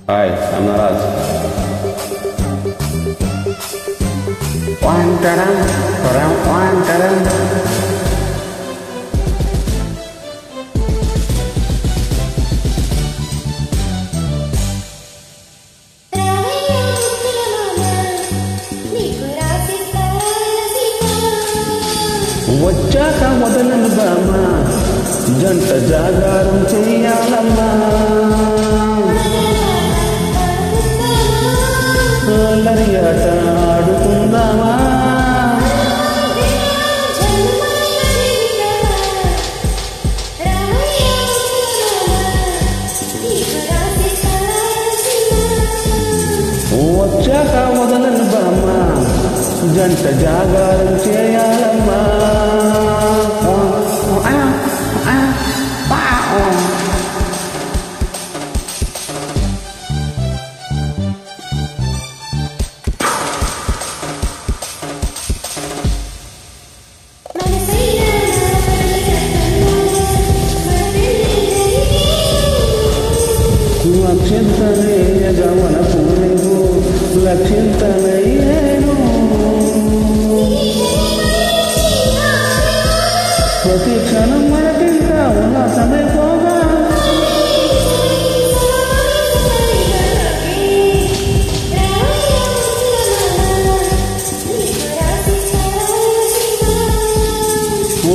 hi Amara Raja వాంటరం కొరం వాంటరం వచ్చాక మొదలను బామ్మ జంట జాగారం చెయ్యాలమ్మా అల్లరియాట ఆడుకుందామా వచ్చాక మొదలను బామ్మ జంట జాగారం చేయాలమ్మా లక్ష్యంతనయ్యగా మన పూలేవు లక్ష్యంతనయ్యేను ప్రతి క్షణం మనకింకా ఉన్న సమయపోగా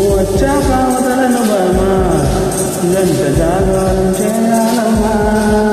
వచ్చాక వదలను బామా గంట జాగారం చేయాలమ్మా